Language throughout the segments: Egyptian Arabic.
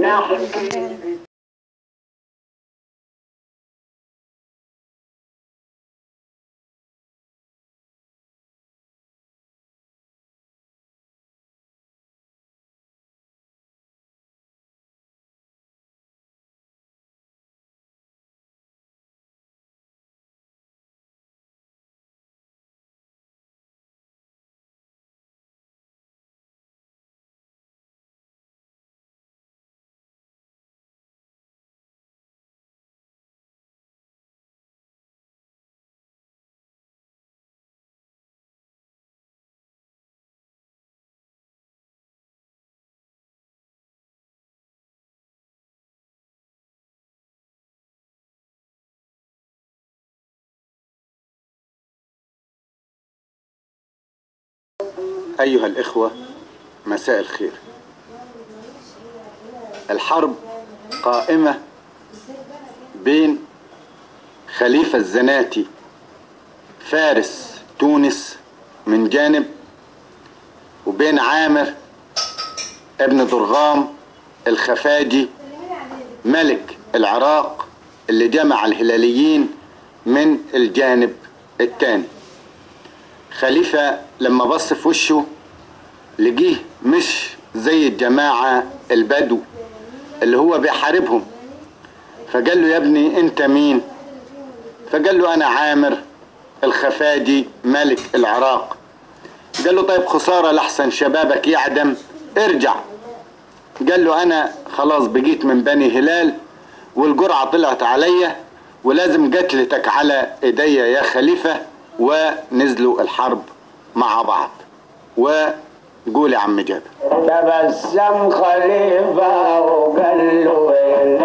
نحكي أيها الإخوة مساء الخير الحرب قائمة بين خليفة الزناتي فارس تونس من جانب وبين عامر ابن درغام الخفاجي ملك العراق اللي جمع الهلاليين من الجانب الثاني خليفة لما بص في وشه لقيه مش زي الجماعة البدو اللي هو بيحاربهم فقال له يا ابني انت مين فقال له انا عامر الخفاجي ملك العراق قال له طيب خسارة لحسن شبابك يعدم ارجع قال له انا خلاص بقيت من بني هلال والجرعة طلعت عليا ولازم قتلتك على ايديا يا خليفة ونزلوا الحرب مع بعض وقول يا عم جابر تبسم خليفة وقال له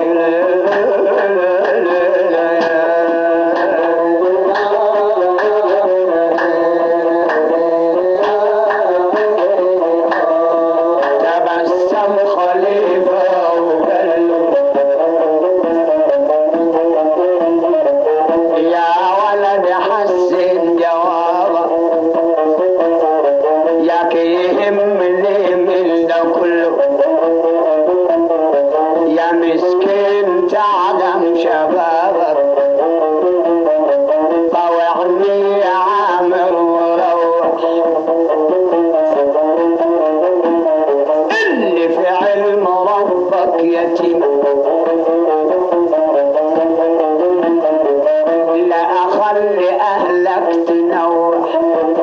تبسم خليفة وقال له يا ولد حسن جوابك ياك يهمني من ده كله يا مسكين تعلم شبابك طوعني يا عامر وروح اللي في علم ربك يتيم لا أخلي أهلك تنوح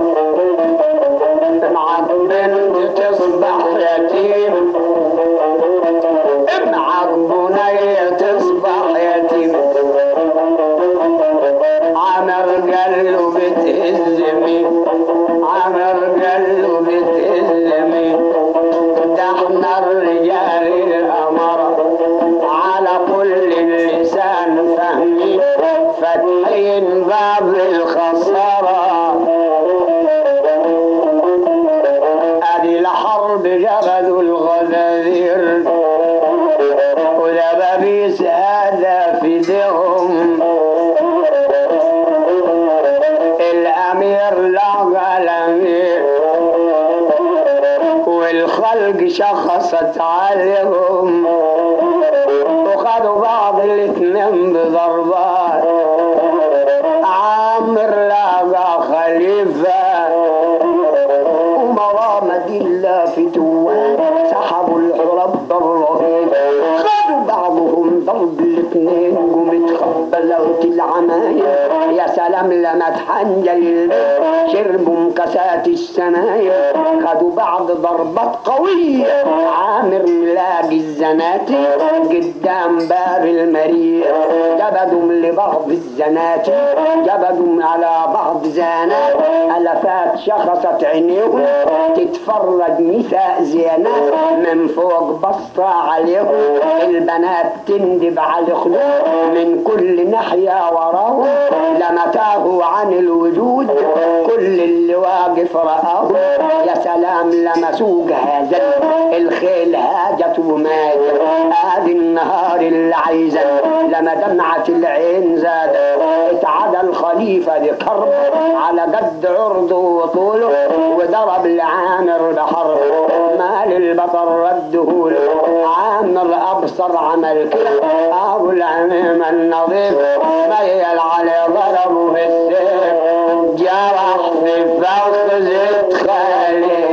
معك بنت تصبح يتيم معك بنية تصبح يتيم عمر قال له بتهزمي عمر قال له بتهزمي ده احنا الرجال الأمر على كل اللسان فهمي فاتحين باب الخسارة ادي الحرب جبل الغدادير ودبابيس هذا في ديهم الامير لقى الامير والخلق شخصت عليهم وخدوا بعض الاثنين بضربات عامر لقى خليفه ومرامة الله في توان سحبوا الحرب الرهيب خدوا بعضهم ضرب الاثنين قمت خبلت العمايل يا سلام لما تحنجل البيت شربوا كاسات السمايل خدوا بعض ضربات قوية عامر ملاقي الزناتي قدام باب المريء جبدوا لبعض الزناتي جبدوا على بعض زانات ألفات شخصت عينيهم تتفرج نساء زينات من فوق بسطة عليهم البنات تندب على الخدود من كل ناحية وراهم لما تاهوا عن الوجود كل اللي واقف رآهم يا سلام لما سوق هذا الخيل هاجت ومات هذه النهار النهار اللي عايزة لما دمعة العين زاد اتعدى الخليفة بكرب على قد عرضه وطوله وضرب لعامر بحرب مال البطل ردهوله عامر أبصر عمل كده أبو العميم النظيف ميل على ضربه بالسيف جرح في فخذة خليفه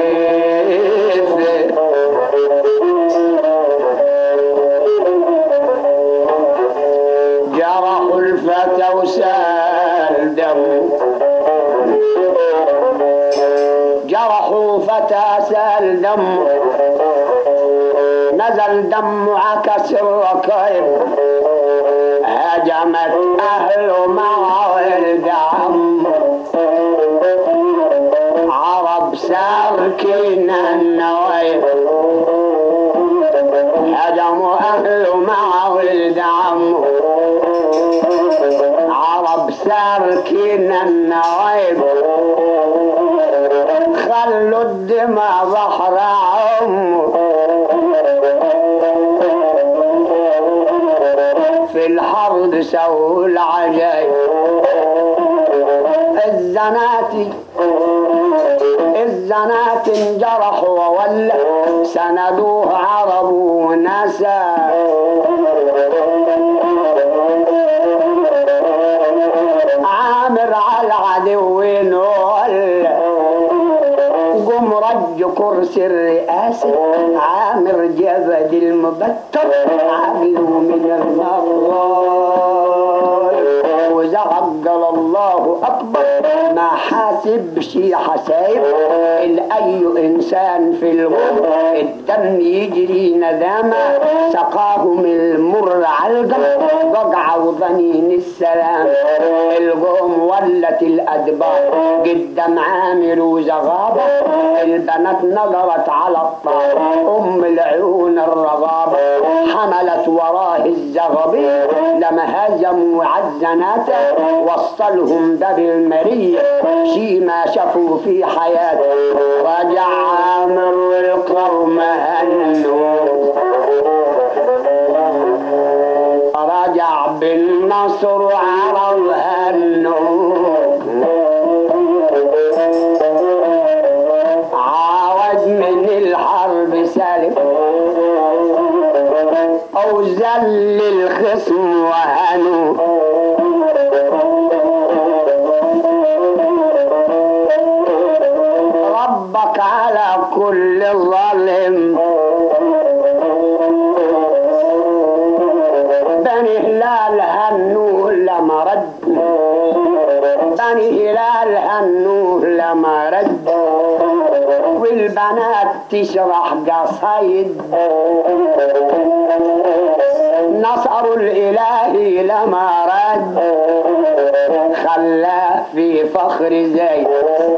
جرحوا الفتى وسال دم جرحوا فتى سال دم نزل دم عكس الركائب هجمت أهله مع ولد عم عرب ساركين النوايب هجموا أهله مع ولد عمه عرب ساركين النوايب خلوا الدماء بحر عمه في الحرب سووا العجايب الزناتي الزنات انجرح وولى سندوه عرب ونسى عامر على العدو نول قم رج كرسي الرئاسة عامر جبد المبتر عقله من النار وزعجل الله أكبر ما حاسب شي حسايب الأي إنسان في الغم الدم يجري ندامة سقاهم المر علقم وقع وظنين السلام القوم ولت الأدبار قدام عامر وزغابة البنات نظرت على الطار أم العيون الرغابة حملت وراه الزغبير لما هزموا عالزناتة وصلهم باب المرية شي ما شافوا في حياته رجع عامر والقوم هنوا رجع بالنصر وعرض هنوا عاود من الحرب سالم أو زل الخصم وهنوا ربك على كل ظالم بني هلال هنوه لما رد بني هلال هنوه لما رد والبنات تشرح قصايد نصر الإلهي لما رد خلاه في فخر زيد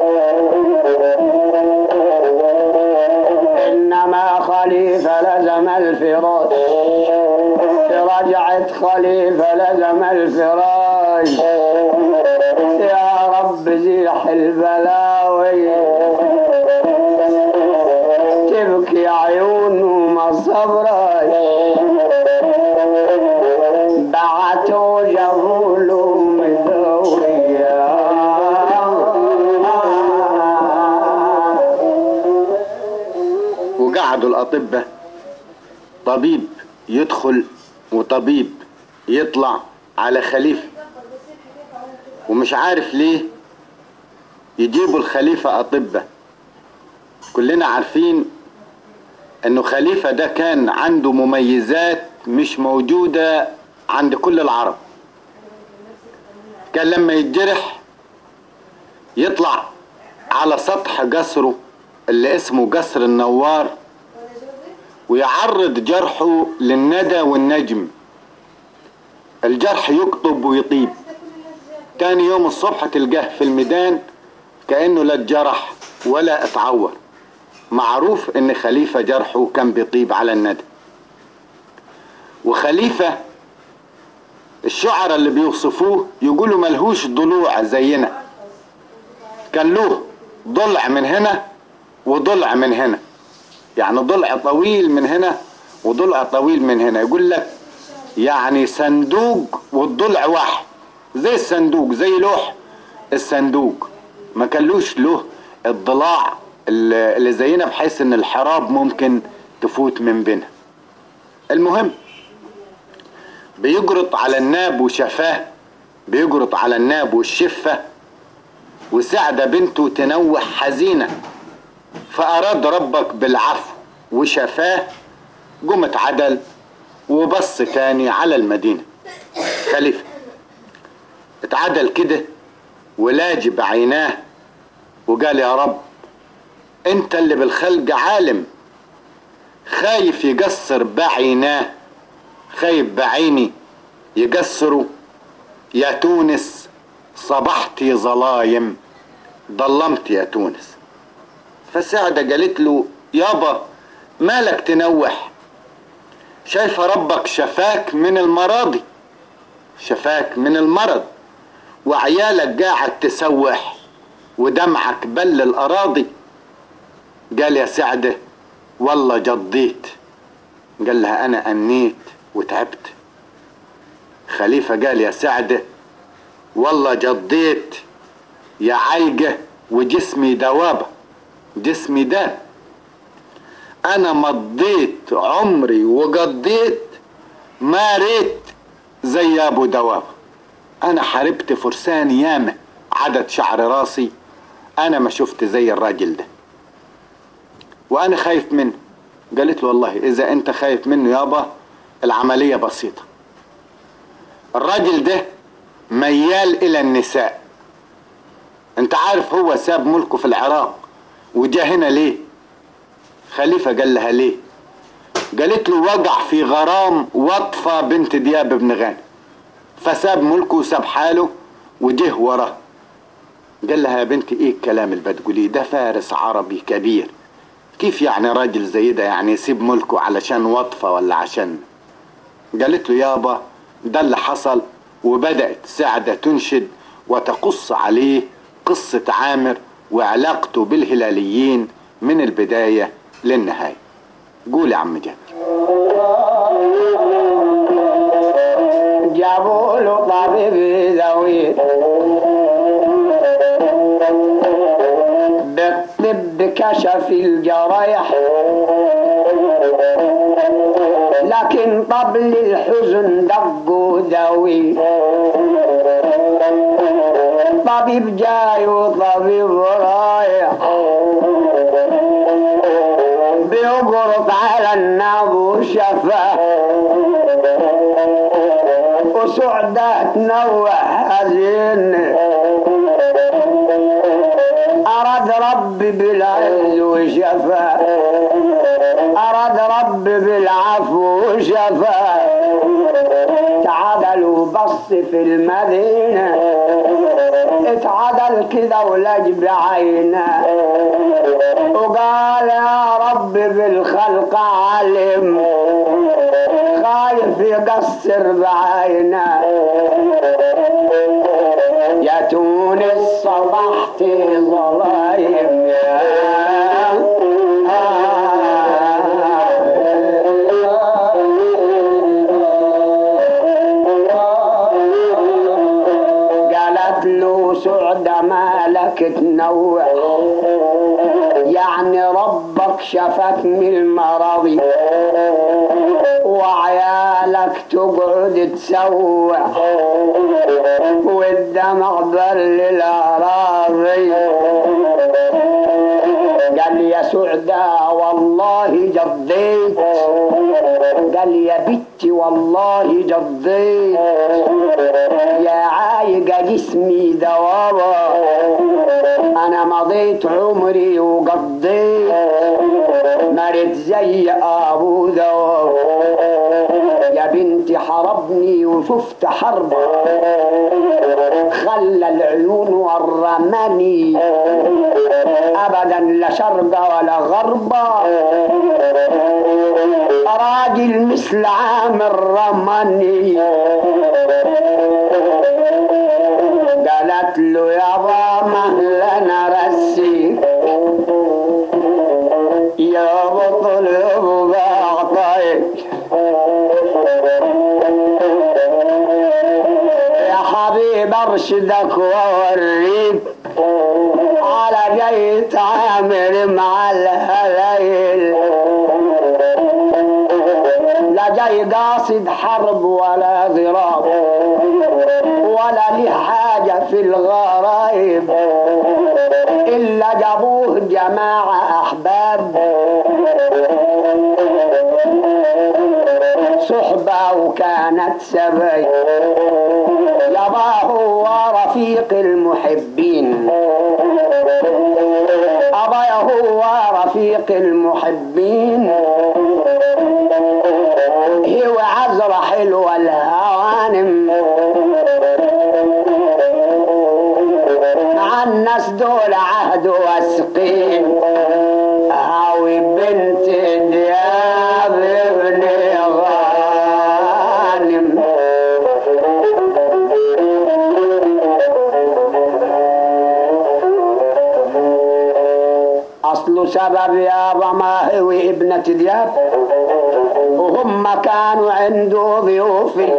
إنما خليفة لزم الفراش في رجعة خليفة لزم الفراش يا رب زيح البلاوي تبكي عيونه ما صبرش بعتوا جابوا له مدوية وقعدوا الأطباء طبيب يدخل وطبيب يطلع على خليفة ومش عارف ليه يجيبوا الخليفة أطباء كلنا عارفين انه خليفة ده كان عنده مميزات مش موجودة عند كل العرب كان لما يتجرح يطلع على سطح قصره اللي اسمه قصر النوار ويعرض جرحه للندى والنجم الجرح يقطب ويطيب تاني يوم الصبح تلقاه في الميدان كأنه لا اتجرح ولا اتعور معروف ان خليفة جرحه كان بيطيب على الندى وخليفة الشعراء اللي بيوصفوه يقولوا ملهوش ضلوع زينا كان له ضلع من هنا وضلع من هنا يعني ضلع طويل من هنا وضلع طويل من هنا يقول لك يعني صندوق والضلع واحد زي الصندوق زي لوح الصندوق ما كانلوش له الضلاع اللي اللي زينا بحيث ان الحراب ممكن تفوت من بينها المهم بيجرط على الناب وشفاه بيجرط على الناب والشفة وسعدة بنته تنوح حزينة فأراد ربك بالعفو وشفاه قمت عدل وبص تاني على المدينة خليفة اتعدل كده ولاجي بعيناه وقال يا رب انت اللي بالخلق عالم خايف يقصر بعيناه خايف بعيني يقصروا يا تونس صبحت ظلايم ضلمت يا تونس فسعدة قالت له يابا مالك تنوح شايفة ربك شفاك من المراضي شفاك من المرض وعيالك قاعد تسوح ودمعك بل الأراضي قال يا سعدة والله جضيت قال لها أنا أنيت وتعبت خليفة قال يا سعدة والله جضيت يا عيقة وجسمي دوابة جسمي دان أنا مضيت عمري وقضيت ما ريت زي أبو دوابة أنا حاربت فرسان ياما عدد شعر راسي أنا ما شفت زي الراجل ده وأنا خايف منه قالت له والله إذا أنت خايف منه يابا العملية بسيطة الراجل ده ميال إلى النساء أنت عارف هو ساب ملكه في العراق وجا هنا ليه خليفة قال لها ليه قالت له وقع في غرام وطفة بنت دياب بن غانم فساب ملكه وساب حاله وجه وراه قال لها يا بنتي ايه الكلام اللي بتقوليه ده فارس عربي كبير كيف يعني راجل زي ده يعني يسيب ملكه علشان وطفة ولا عشان قالت له يابا ده اللي حصل وبدأت سعدة تنشد وتقص عليه قصة عامر وعلاقته بالهلاليين من البداية للنهاية قول يا عم جابر جابوا له طبيب ذوي بالطب كشف الجرايح لكن طبل الحزن دق ذوي طبيب جاي وطبيب رايح بيقرط على الناب وشفاه وسعدة تنوح حزين أراد ربي بالعز وشفاه أراد ربي بالعفو وشفاه تعادل وبص في المدينة اتعدل كده ولج بعينه وقال يا رب بالخلق علم خايف يقصر بعينه يا تونس صبحت ظلايم يا قالت له سعد مالك تنوع يعني ربك شفك من المرض وعيالك تقعد تسوع والدمع بل الأراضي قال يا سعدة والله جضيت قال يا بنتي والله جضيت يا عايقة جسمي دوابة أنا مضيت عمري وقضيت مرت زي أبو ذوب يا بنتي حربني وشفت حرب خلى العيون ورماني أبدا لا شرق ولا غرب راجل مثل عامر رماني قالت له يابا مهلا رسي يا بطل بعطيك عندك واوريك على جاي تعامل مع الهلايل لا جاي قاصد حرب ولا ضراب ولا ليه حاجة في الغرايب إلا جابوه جماعة أحباب صحبة وكانت سبي يابا هو رفيق المحبين أبا هو رفيق المحبين هو عذرة حلوة الهوانم مع الناس دول عهد واسقين هاوي بنت دياب ابن غانم اصل سبب يابا ما هو ابنة دياب وهم كانوا عنده ضيوفي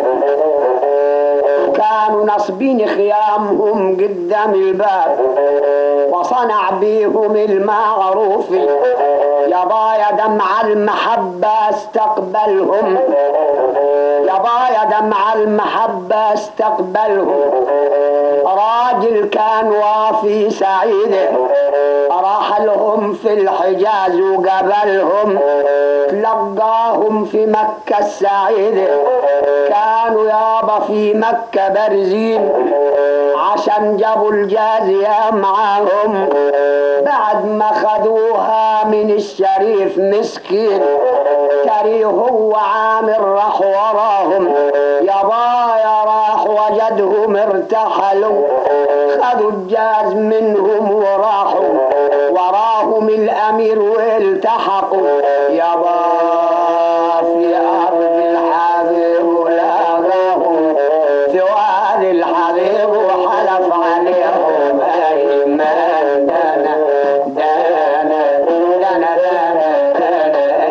وكانوا نصبين خيامهم قدام الباب وصنع بيهم المعروف يا بايا دمع المحبة استقبلهم يا بايا دمع المحبة استقبلهم راجل كان وافي سعيد راح لهم في الحجاز وقبلهم تلقاهم في مكة السعيدة كانوا يابا في مكة برزين عشان جابوا الجازية معاهم بعد ما خدوها من الشريف مسكين كريه هو عامر راح وراهم يا بايا راح وجدهم ارتحلوا خدوا الجاز منهم وراحوا وراهم الامير والتحقوا يا با في ارض الحبيب لاغاهم في وادي الحبيب وحلف عليهم ايمان دانا دانا دانا دانا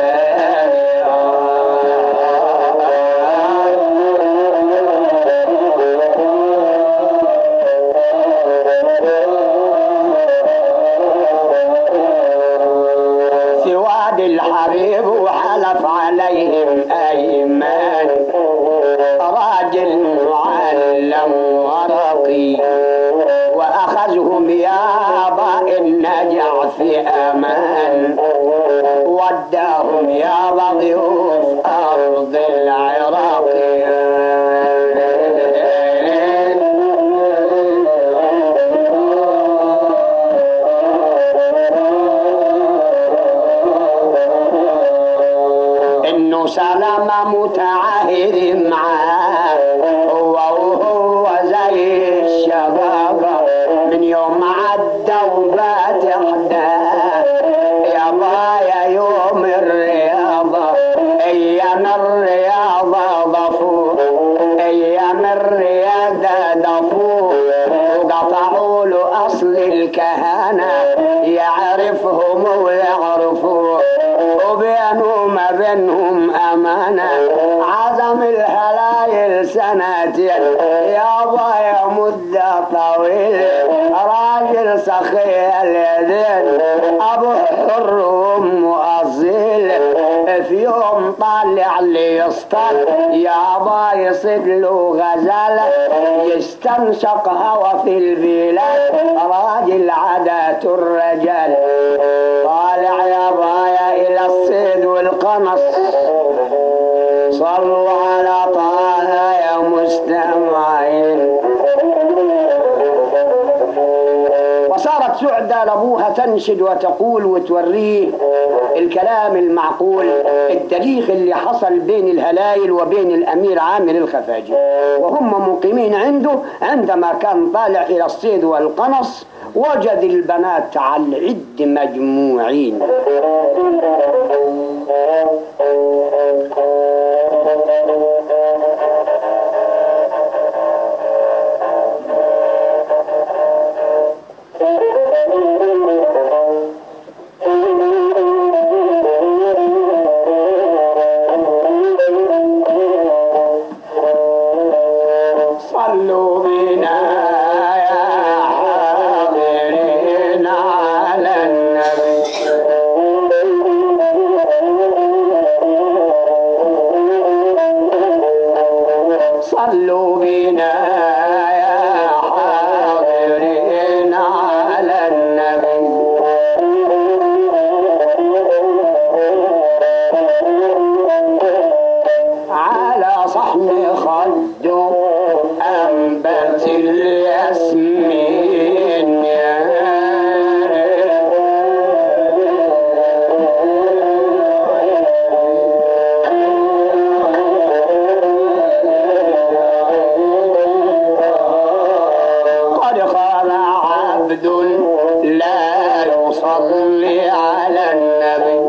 في وادي الحبيب وحلف عليهم ايمان راجل معلم ورقي واخذهم يابا النجع في امان وداهم يابا ضيوف ارض العراق انه سلام متعاهد معاه هو وهو زي الشبابة من يوم عدى وبات احداه يا بايا يوم الرياضة ايام الرياضة ضفور ايام الرياضة ضفور وقطعوا له اصل الكهنة يعرفهم ويعرفوه وبينهم ما بينهم أمانة عزم الهلايل سنتين يابا يا مدة طويلة راجل سخي اليدين أبو حر وأم أصيل في يوم طالع لي يصطاد يابا يصيد له غزالة يستنشق هوا في البلاد راجل عادات الرجال طالع يا بايا إلى الصيد والقنص صلوا على طه يا مستمعين وصارت سعدة لأبوها تنشد وتقول وتوريه الكلام المعقول التاريخ اللي حصل بين الهلايل وبين الأمير عامر الخفاجي وهم مقيمين عنده عندما كان طالع إلى الصيد والقنص وجد البنات على العد مجموعين صلوا بنا صلوا بنا يا حاضرين على النبي على صحن خده أنبت الياسمين يا قد خاب عبد لا يصلي على النبي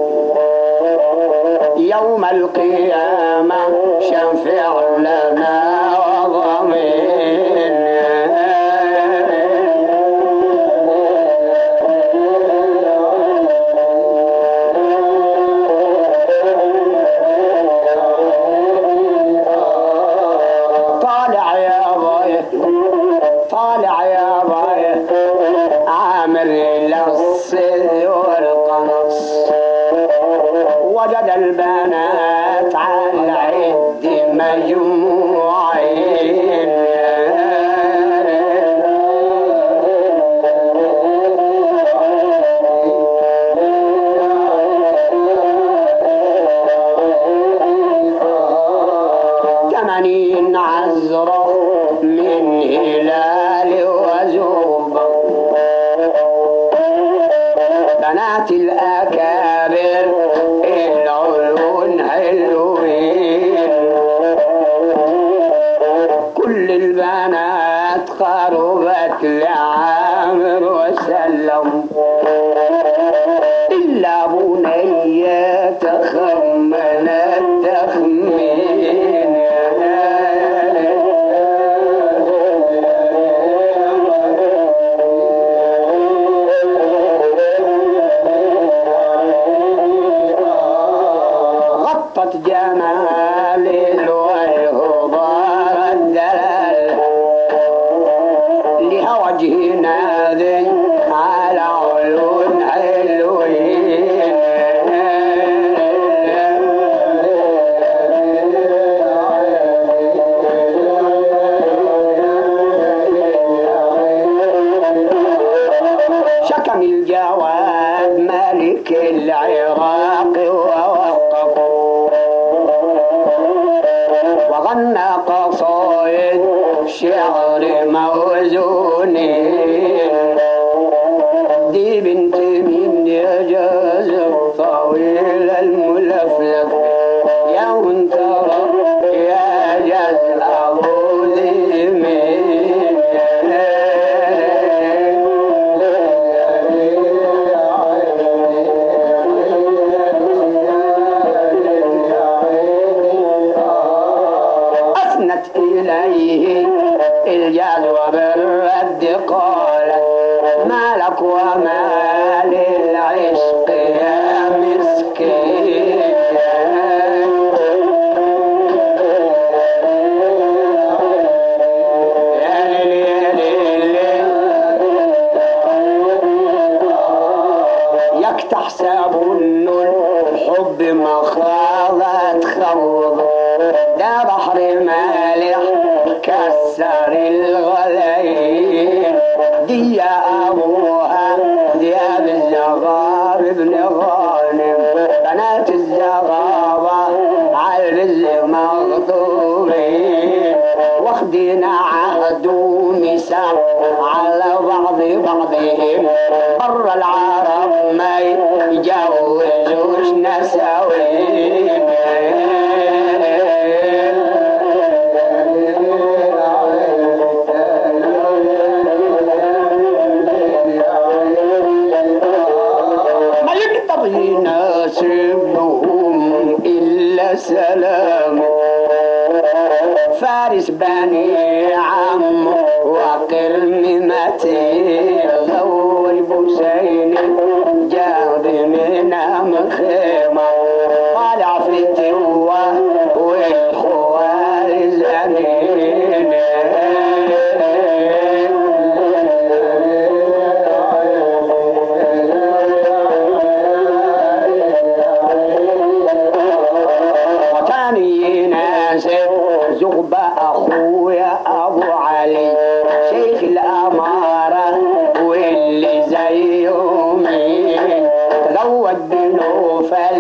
يوم القيامة شفع لنا وضمين طالع يا ضيف طالع يا ضيف عامر الصل والقنص وجد البنات على العد مجموعين ثمانين عزرة من هلال وزوبة بنات الأكابر العيون حلوين كل البنات قربت لعامر وسلم إلا بنية تخمنت تخمين غطت جمال الوجه الدلال لها وجه ناذي على عيون حلوين شكم الجواد ملك العراق ووقف وغنى قصائد شعر موزونين دي بنت من يجاز الطويل الملفلف يا وانترى يا جاز ابو ذي مين أثنت إليه الجاد وبالرد قالت ما لك وما للعشق يا مسكين يا ليل يا ليل يك تحسبن الحب مخاضة خوض ده بحر مالح كسر الغلايين دي يا ابوها دي ابي الزغار ابن غانم بنات الزغابة على الرزق مغضوبين واخدين عهد وميثاق على بعض بعضهم بر العرب ما يتجوزوش نساوين ما يقدر يناسبهم إلا سلام فارس بني عم وقرم متين غول بوسين جاب من خيمة طالع في التوة والخوال زمين وتاني يناسب زغبة أخوه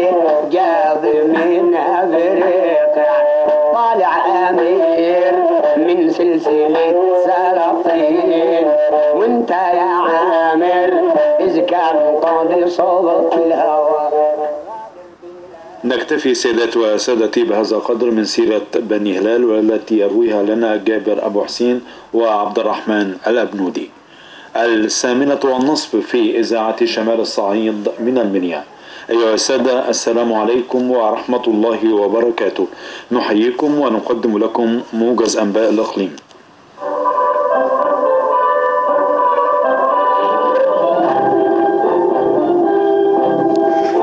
جاب من افريقيا طالع امير من سلسلة سلاطين وانت يا عامر اذا كان قاضي صوت الهوى نكتفي سيداتي وسادتي بهذا القدر من سيرة بني هلال والتي يرويها لنا جابر أبو حسين وعبد الرحمن الأبنودي الثامنة والنصف في إذاعة شمال الصعيد من المنيا أيها السادة السلام عليكم ورحمة الله وبركاته نحييكم ونقدم لكم موجز أنباء الإقليم